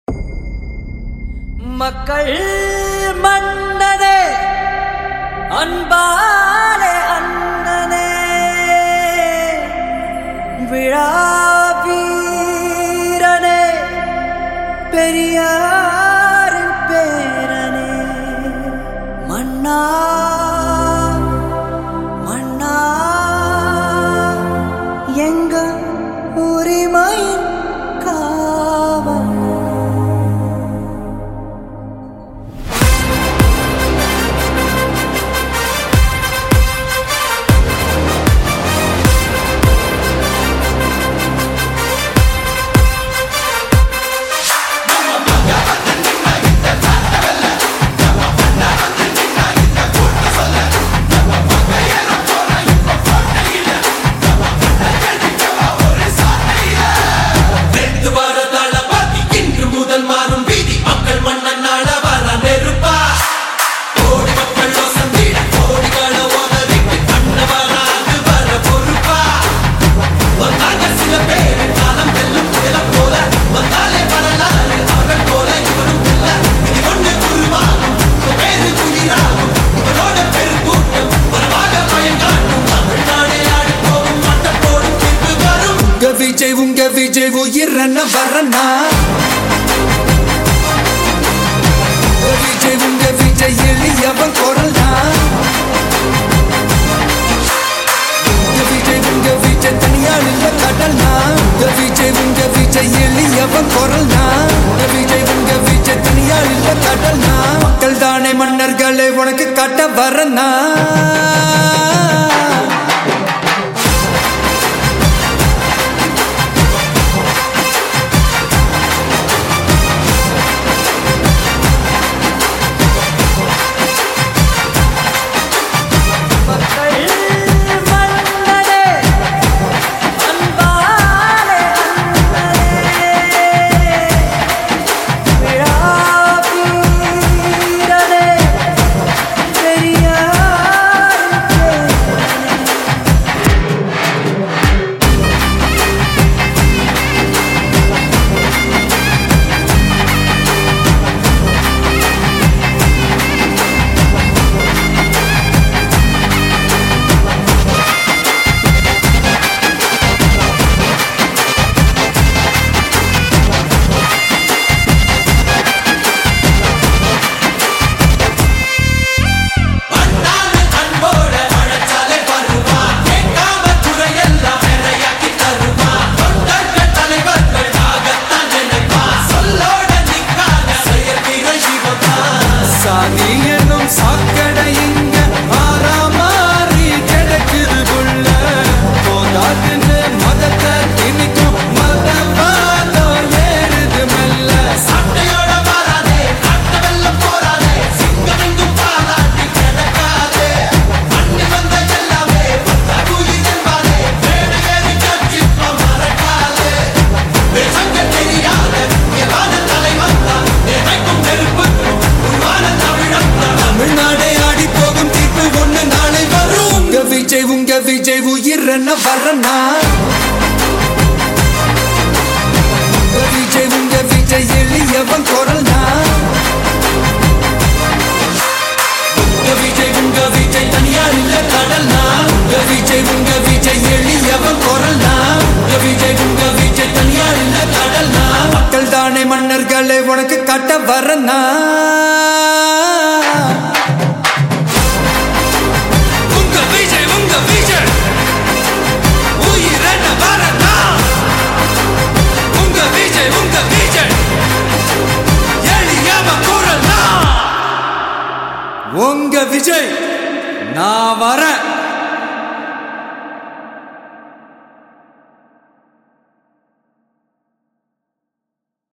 மக்கள் மன்னனே அன்பாலே அண்ணனே விழா வீரனே பெரியாரின் பேரனே மன்னா மன்னா எங்க உரிமையின் காவல் வெந்து வர தளபதி இன்று முதல் மாறும் வீதி மக்கள் மன்னன் நாட வர நெருப்பா கோடி மக்கள் வசந்திட கோடிகளை உதவிக்கு பண்ண வராது வர பொறுப்பா வந்தாங்க சில பேர் காலம் வெல்லும் புயல போல வந்தாலே வரலாறு அவர்கள் போல இவரும் இல்ல இது ஒண்ணு உருவாகும் இவன் பேரு குயிராகும் இவனோட பெருங்கூட்டம் வரவாக பயங்காட்டும் தமிழ்நாடே ஆடி போகும் மட்டம் போடும் தீர்ப்பு வரும் உங்க விஜய் உங்க விஜய் உயிரன வரனா உங்க விஜய் உங்க விஜய் எளியவன் குரல்னா உங்க விஜய் உங்க விஜய் தனியாள் இல்ல கடல்னா உங்க விஜய் உங்க விஜய் எளியவன் குரல்னா உங்க விஜய் உங்க விஜய் தனியாள் இல்ல கடல்னா மக்கள் தானே மன்னர்களை உனக்கு காட்ட வரனா மக்கள் மன்னனே அன்பாலே அண்ணனே விழா வீரனே பெரியாரின் பேரனே அண்ணாந்து அன்போட அழைச்சாலே வருவான் கேட்காம துறையெல்லாம் நிறையாக்கி தருவான் தொண்டர்கள் தலைவர்கள் ஆகத்தான் நினைப்பான் சொல்லோட நிற்காத செயற்கிற சிவபான் சாதி என்னும் சாக்கடை இங்க மாறாமாறி கிடக்குது புள்ள போதாதுன்னு மதத்தை திணிக்கும் மதவாதம் ஏறுது மெல்ல சட்டையோட வராதே நாட்ட வெல்லம் போராதே சிங்கம் எங்கும் பாராட்டி கிடக்காதே மண்ணி வந்த எல்லாமே வந்த உயிர் என்பாரே மேடை ஏறி கட்சிப்ப மறக்காதே பேசங்க தெரியாத உயர்வான தலைவன் தான் நினைக்கும் நெருப்புக்கும் உருவான தமிழன் தான் தமிழ்நாடே ஆடி போகும் தீர்ப்பு ஒண்ணு நாளை வரும் உங்க விஜய் உங்க விஜய் உயிரன வரனா உங்க விஜய் உங்க விஜய் எளியவன் குரல்னா உங்க விஜய் உங்க விஜய் தனியார் இல்ல கடல்னா உங்க விஜய் உங்க விஜய் எளியவன் குரல்னா உங்க விஜய் உங்க விஜய் தனியார் இல்ல கடல்னா மக்கள் தானே மன்னர்களை உனக்கு காட்ட வரனா உங்க விஜய் உங்க விஜய் உயிர் என்ன வரனா உங்க விஜய் உங்க விஜய் எளியவ குரல்னா உங்க விஜய் நான் வரேன்